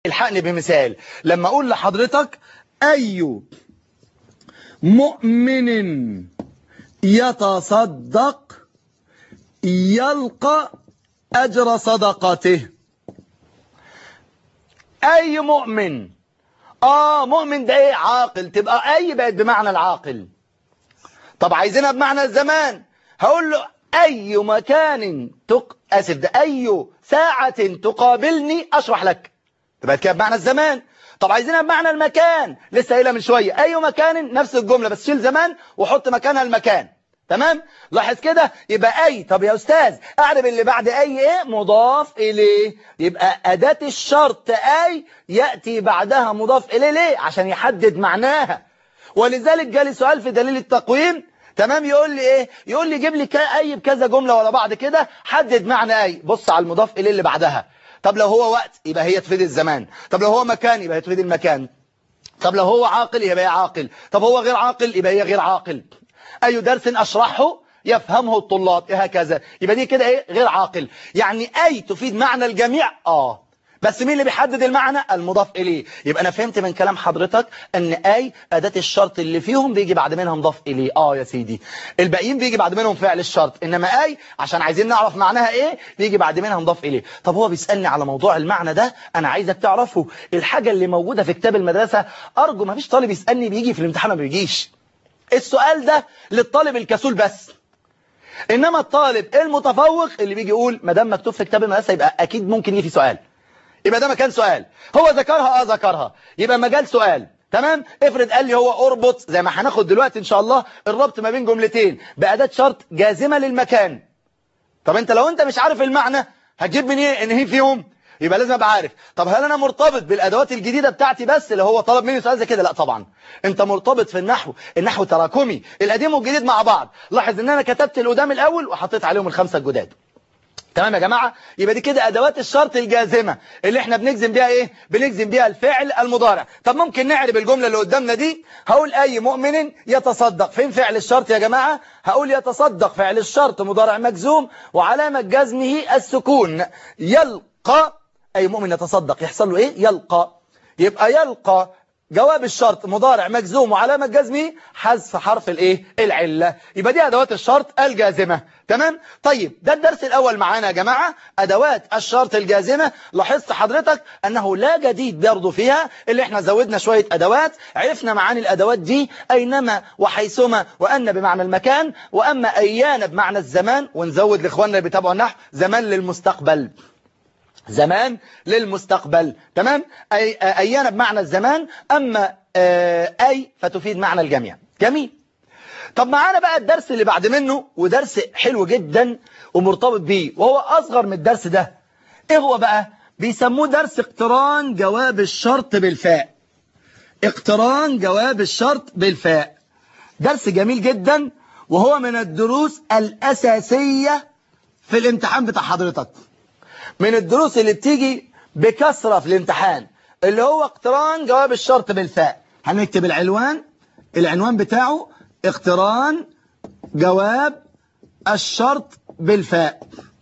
الحقني بمثال لما اقول لحضرتك اي مؤمن يتصدق يلقى اجر صدقته اي مؤمن اه مؤمن ده ايه عاقل تبقى اي بقت بمعنى العاقل طب عايزينها بمعنى الزمان هقول له اي مكان تق... اسف ده اي ساعة تقابلني اشرح لك تبقى كده بمعنى الزمان طب عايزينها بمعنى المكان لسه قايلها من شوية اي مكان نفس الجملة بس شيل زمان وحط مكانها المكان تمام لاحظ كده يبقى اي طب يا استاذ اعرب اللي بعد اي ايه مضاف اليه يبقى اداة الشرط اي يأتي بعدها مضاف اليه ليه عشان يحدد معناها ولذلك جالي سؤال في دليل التقويم تمام يقول لي ايه يقول لي جيب لي اي بكذا جملة ورا بعض كده حدد معنى اي بص على المضاف اليه اللي بعدها طب لو هو وقت يبقى هي تفيد الزمان طب لو هو مكان يبقى هي تفيد المكان طب لو هو عاقل يبقى هي عاقل طب هو غير عاقل يبقى هي غير عاقل أي درس أشرحه يفهمه الطلاب هكذا يبقى دي كده إيه غير عاقل يعني أي تفيد معنى الجميع آه بس مين اللي بيحدد المعنى المضاف إليه يبقى أنا فهمت من كلام حضرتك أن أي أداة الشرط اللي فيهم بيجي بعد منها مضاف إليه آه يا سيدي الباقيين بيجي بعد منهم فعل الشرط إنما أي عشان عايزين نعرف معناها إيه بيجي بعد منها مضاف إليه طب هو بيسألني على موضوع المعنى ده أنا عايزك تعرفه الحاجة اللي موجودة في كتاب المدرسة أرجو ما فيش طالب يسألني بيجي في الامتحان ما بيجيش السؤال ده للطالب الكسول بس إنما الطالب المتفوق اللي بيجي يقول ما دام مكتوب في كتاب المدرسة يبقى أكيد ممكن يجي في سؤال يبقى ده مكان سؤال هو ذكرها اه ذكرها يبقى مجال سؤال تمام افرض قال لي هو اربط زي ما هناخد دلوقتي ان شاء الله الربط ما بين جملتين بأداة شرط جازمة للمكان طب انت لو انت مش عارف المعنى هتجيب من ايه ان هي فيهم يبقى لازم ابقى عارف طب هل انا مرتبط بالادوات الجديدة بتاعتي بس اللي هو طلب مني سؤال زي كده لا طبعا انت مرتبط في النحو النحو تراكمي القديم والجديد مع بعض لاحظ ان انا كتبت القدام الاول وحطيت عليهم الخمسة الجداد تمام يا جماعة يبقى دي كده أدوات الشرط الجازمة اللي احنا بنجزم بيها ايه بنجزم بيها الفعل المضارع طب ممكن نعرب الجملة اللي قدامنا دي هقول أي مؤمن يتصدق فين فعل الشرط يا جماعة هقول يتصدق فعل الشرط مضارع مجزوم وعلامة جزمه السكون يلقى أي مؤمن يتصدق يحصل له ايه يلقى يبقى يلقى جواب الشرط مضارع مجزوم وعلامة جزمه حذف حرف الايه العلة يبقى دي أدوات الشرط الجازمة تمام طيب ده الدرس الأول معانا يا جماعة أدوات الشرط الجازمة لاحظت حضرتك أنه لا جديد برضه فيها اللي احنا زودنا شوية أدوات عرفنا معاني الأدوات دي أينما وحيثما وأن بمعنى المكان وأما أيان بمعنى الزمان ونزود لإخواننا اللي بيتابعوا النحو زمان للمستقبل زمان للمستقبل تمام أي أيان بمعنى الزمان أما أي فتفيد معنى الجميع جميل طب معانا بقى الدرس اللي بعد منه ودرس حلو جدا ومرتبط بيه وهو أصغر من الدرس ده إيه هو بقى بيسموه درس اقتران جواب الشرط بالفاء اقتران جواب الشرط بالفاء درس جميل جدا وهو من الدروس الأساسية في الامتحان بتاع حضرتك من الدروس اللي بتيجي بكثرة في الامتحان اللي هو اقتران جواب الشرط بالفاء هنكتب العنوان العنوان بتاعه اقتران جواب الشرط بالفاء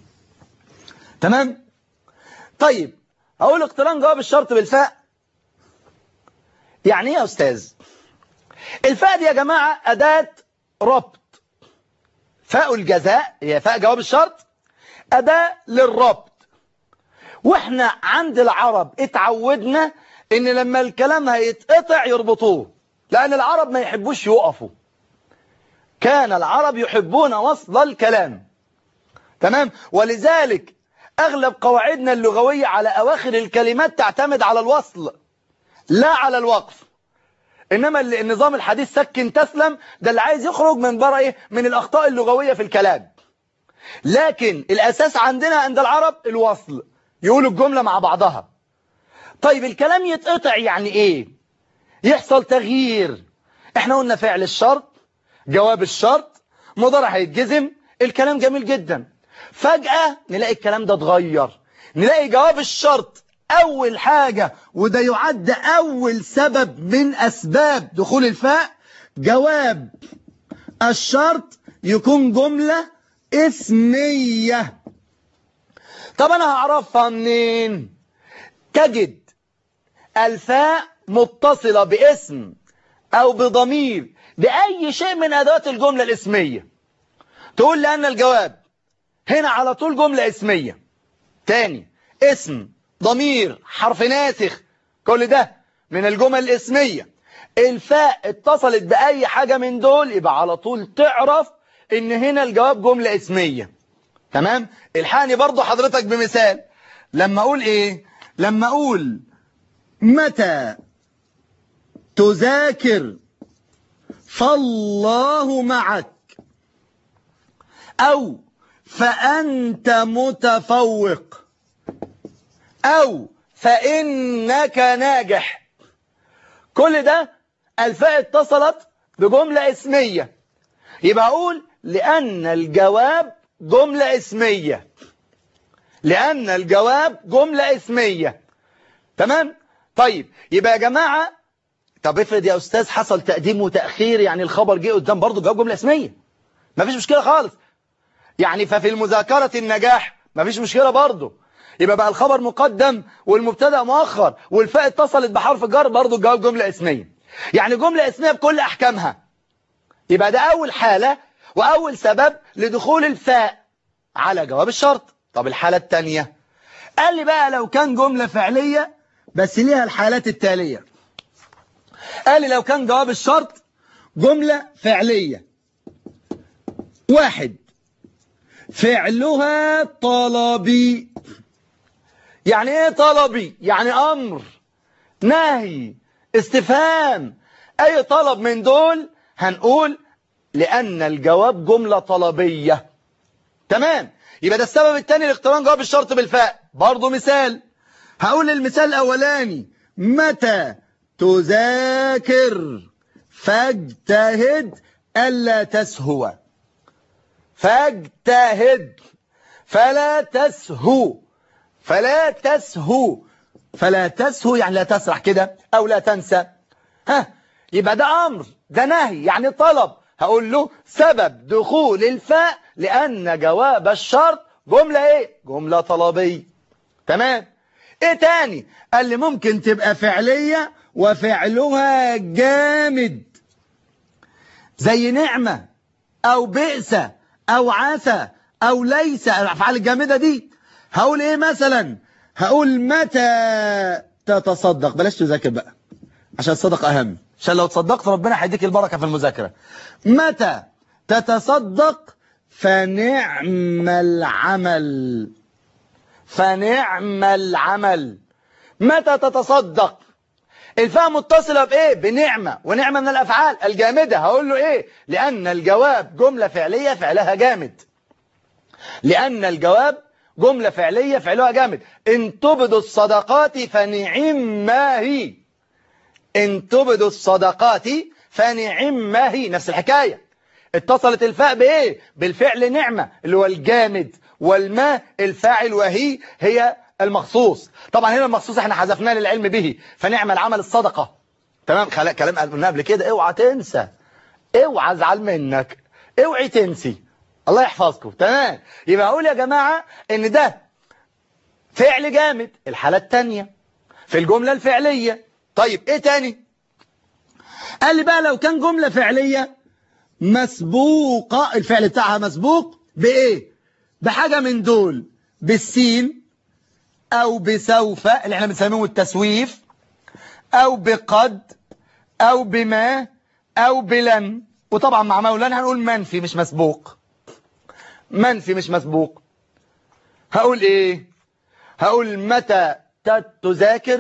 تمام طيب هقول اقتران جواب الشرط بالفاء يعني ايه يا استاذ الفاء دي يا جماعة أداة ربط فاء الجزاء هي فاء جواب الشرط أداة للربط واحنا عند العرب اتعودنا ان لما الكلام هيتقطع يربطوه لان العرب ما يحبوش يقفوا كان العرب يحبون وصل الكلام تمام ولذلك اغلب قواعدنا اللغوية على اواخر الكلمات تعتمد على الوصل لا على الوقف انما النظام الحديث سكن تسلم ده اللي عايز يخرج من بره ايه من الاخطاء اللغوية في الكلام لكن الاساس عندنا عند العرب الوصل يقولوا الجملة مع بعضها طيب الكلام يتقطع يعني ايه يحصل تغيير احنا قلنا فعل الشرط جواب الشرط مضارع هيتجزم الكلام جميل جدا فجأة نلاقي الكلام ده اتغير نلاقي جواب الشرط اول حاجة وده يعد اول سبب من اسباب دخول الفاء جواب الشرط يكون جملة اسمية طب انا هعرفها منين تجد الفاء متصلة باسم أو بضمير بأي شيء من أدوات الجملة الاسمية تقول لأن الجواب هنا على طول جملة اسمية تاني اسم ضمير حرف ناسخ كل ده من الجمل الاسمية الفاء اتصلت بأي حاجة من دول يبقى على طول تعرف ان هنا الجواب جملة اسمية تمام الحقني برضو حضرتك بمثال لما اقول ايه لما اقول متى تذاكر فالله معك او فانت متفوق او فانك ناجح كل ده الفاء اتصلت بجملة اسمية يبقى اقول لان الجواب جملة اسمية لان الجواب جملة اسمية تمام طيب يبقى يا جماعة طب افرض يا استاذ حصل تقديم وتأخير يعني الخبر جه قدام برضه جواب جملة اسمية مفيش مشكلة خالص يعني ففي المذاكرة النجاح مفيش مشكلة برضه يبقى بقى الخبر مقدم والمبتدا مؤخر والفاء اتصلت بحرف الجر برضه الجواب جملة اسمية يعني جملة اسمية بكل احكامها يبقى ده اول حالة واول سبب لدخول الفاء على جواب الشرط طب الحالة الثانية قال لي بقى لو كان جملة فعلية بس ليها الحالات التالية قال لي لو كان جواب الشرط جملة فعلية واحد فعلها طلبي يعني ايه طلبي يعني امر نهي استفهام اي طلب من دول هنقول لان الجواب جملة طلبية تمام يبقى ده السبب الثاني لاقتران جواب الشرط بالفاء برضه مثال هقول المثال الاولاني متى تذاكر فاجتهد الا تسهو فاجتهد فلا تسهو فلا تسهو فلا تسهو يعني لا تسرح كده او لا تنسى ها يبقى ده امر ده نهي يعني طلب هقول له سبب دخول الفاء لان جواب الشرط جملة ايه جملة طلبية تمام ايه تاني قال لي ممكن تبقى فعلية وفعلها جامد زي نعمة او بئس او عسى او ليس الافعال الجامدة دي هقول ايه مثلا هقول متى تتصدق بلاش تذاكر بقى عشان الصدق اهم عشان لو تصدقت ربنا هيديك البركة في المذاكرة متى تتصدق فنعم العمل فنعم العمل متى تتصدق الفاء متصلة بإيه بنعمة ونعمة من الأفعال الجامدة هقول له إيه لأن الجواب جملة فعلية فعلها جامد لأن الجواب جملة فعلية فعلها جامد إن تبدوا الصدقات فنعم ما هي إن تبدوا الصدقات فنعم ما هي نفس الحكاية اتصلت الفاء بإيه بالفعل نعمة اللي هو الجامد والما الفاعل وهي هي المخصوص طبعا هنا المخصوص احنا حذفناه للعلم به فنعم العمل الصدقة تمام خلاص كلام قلنا قبل كده اوعى تنسى اوعى ازعل منك اوعي تنسي الله يحفظكم تمام يبقى اقول يا جماعة ان ده فعل جامد الحالة التانية في الجملة الفعلية طيب ايه تاني قال لي بقى لو كان جملة فعلية مسبوقة الفعل بتاعها مسبوق بايه بحاجة من دول بالسين او بسوف اللي احنا بنسميه التسويف او بقد او بما او بلن وطبعا مع مولانا هنقول منفي مش مسبوق منفي مش مسبوق هقول ايه هقول متى تذاكر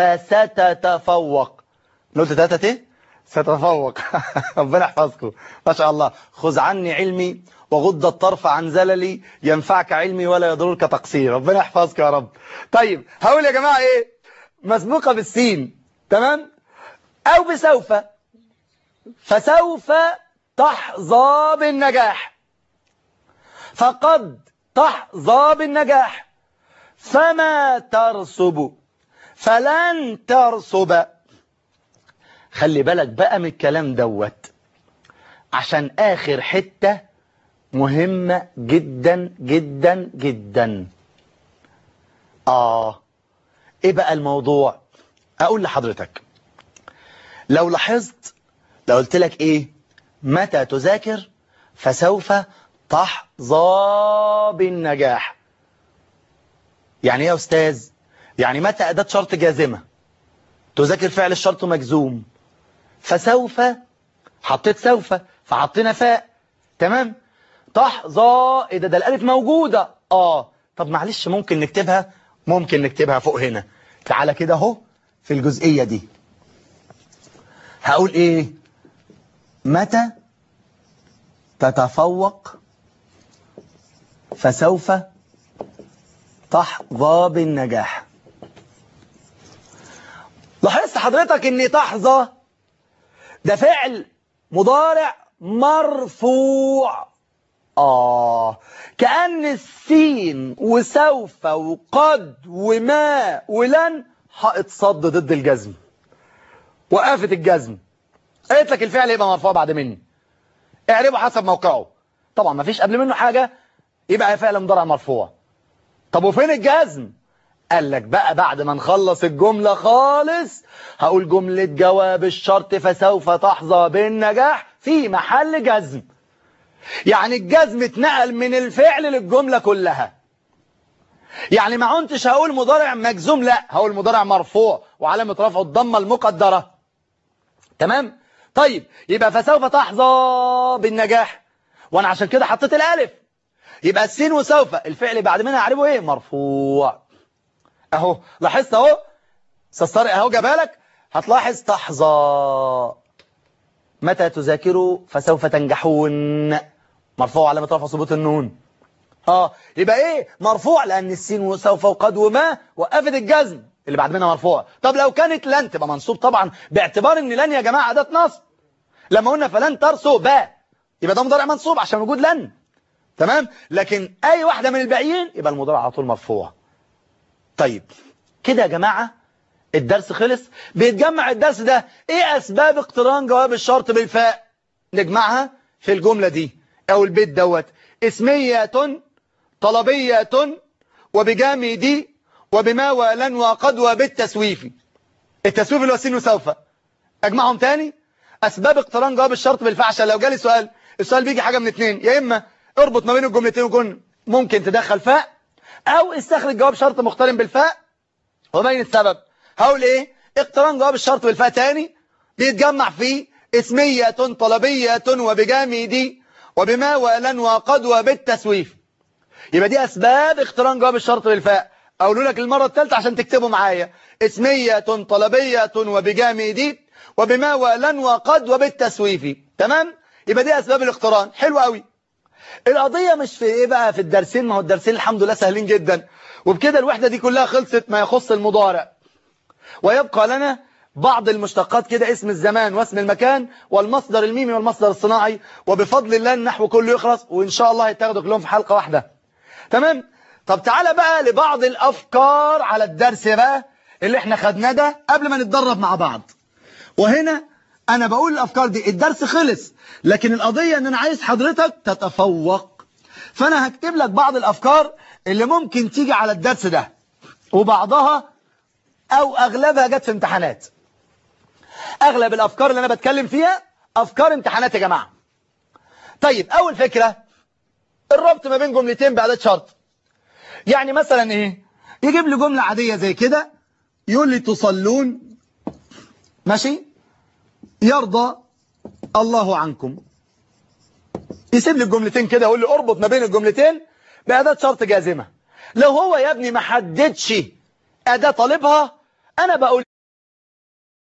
فستتفوق قلت تتت ايه ستتفوق ربنا يحفظكم ما شاء الله خذ عني علمي وغض الطرف عن زللي ينفعك علمي ولا يضرك تقصير ربنا يحفظك يا رب طيب هقول يا جماعة ايه مسبوقة بالسين تمام او بسوف فسوف تحظى بالنجاح فقد تحظى بالنجاح فما ترسب فلن ترسب خلي بالك بقى من الكلام دوت عشان آخر حتة مهمة جدا جدا جدا آه إيه بقى الموضوع اقول لحضرتك لو لاحظت لو قلت لك ايه متى تذاكر فسوف تحظى بالنجاح يعني ايه يا استاذ يعني متى اداه شرط جازمه تذاكر فعل الشرط مجزوم فسوف حطيت سوف فحطينا فاء تمام تحظى ايه ده ده الالف موجوده اه طب معلش ممكن نكتبها ممكن نكتبها فوق هنا تعالى كده اهو في الجزئيه دي هقول ايه متى تتفوق فسوف تحظى بالنجاح لاحظت حضرتك ان تحظى ده فعل مضارع مرفوع آه كأن السين وسوف وقد وما ولن حائط صد ضد الجزم وقفت الجزم قالت لك الفعل يبقى مرفوع بعد مني اعربه حسب موقعه طبعا ما فيش قبل منه حاجة يبقى فعل مضارع مرفوع طب وفين الجزم قال لك بقى بعد ما نخلص الجملة خالص هقول جملة جواب الشرط فسوف تحظى بالنجاح في محل جزم يعني الجزم اتنقل من الفعل للجملة كلها يعني ما عنتش هقول مضارع مجزوم لا هقول مضارع مرفوع وعلامة رفعه الضمة المقدرة تمام طيب يبقى فسوف تحظى بالنجاح وانا عشان كده حطيت الالف يبقى السين وسوف الفعل بعد منها اعربه ايه مرفوع اهو لاحظت اهو استاذ اهو جابها لك هتلاحظ تحظى متى تذاكروا فسوف تنجحون مرفوع علامة رفع ثبوت النون اه يبقى ايه مرفوع لان السين وسوف وقد وما وقفت الجزم اللي بعد منها مرفوع طب لو كانت لن تبقى منصوب طبعا باعتبار ان لن يا جماعه اداه نصب لما قلنا فلن ترسو با يبقى ده مضارع منصوب عشان وجود لن تمام لكن اي واحده من الباقيين يبقى المضارع على طول مرفوع طيب كده يا جماعه الدرس خلص بيتجمع الدرس ده ايه اسباب اقتران جواب الشرط بالفاء نجمعها في الجملة دي او البيت دوت اسمية طلبية وبجامد وبما ولن وقد وبالتسويف التسويف اللي هو سين وسوف اجمعهم تاني اسباب اقتران جواب الشرط بالفاء عشان لو جالي سؤال السؤال بيجي حاجة من اتنين يا اما اربط ما بين الجملتين ويكون ممكن تدخل فاء او استخرج جواب شرط مقترن بالفاء وبين السبب هقول ايه اقتران جواب الشرط بالفاء تاني بيتجمع في اسمية طلبية وبجامد وبما ولن وقد وبالتسويف يبقى دي اسباب اقتران جواب الشرط بالفاء اقول لك المرة الثالثة عشان تكتبوا معايا اسمية طلبية وبجامد وبما ولن وقد وبالتسويف تمام يبقى دي اسباب الاقتران حلو قوي القضية مش في ايه بقى في الدرسين ما هو الدرسين الحمد لله سهلين جدا وبكده الوحدة دي كلها خلصت ما يخص المضارع ويبقى لنا بعض المشتقات كده اسم الزمان واسم المكان والمصدر الميمي والمصدر الصناعي وبفضل الله النحو كله يخلص وإن شاء الله هيتاخدوا كلهم في حلقة واحدة تمام طب تعالى بقى لبعض الأفكار على الدرس بقى اللي احنا خدناه ده قبل ما نتدرب مع بعض وهنا أنا بقول الأفكار دي الدرس خلص لكن القضية أن أنا عايز حضرتك تتفوق فأنا هكتب لك بعض الأفكار اللي ممكن تيجي على الدرس ده وبعضها او اغلبها جت في امتحانات اغلب الافكار اللي انا بتكلم فيها افكار امتحانات يا جماعة طيب اول فكرة الربط ما بين جملتين بعدد شرط يعني مثلا ايه يجيب لي جملة عادية زي كده يقول لي تصلون ماشي يرضى الله عنكم يسيب لي الجملتين كده يقول لي اربط ما بين الجملتين بأداة شرط جازمة لو هو يا ابني ما حددش أداة طالبها أنا بقول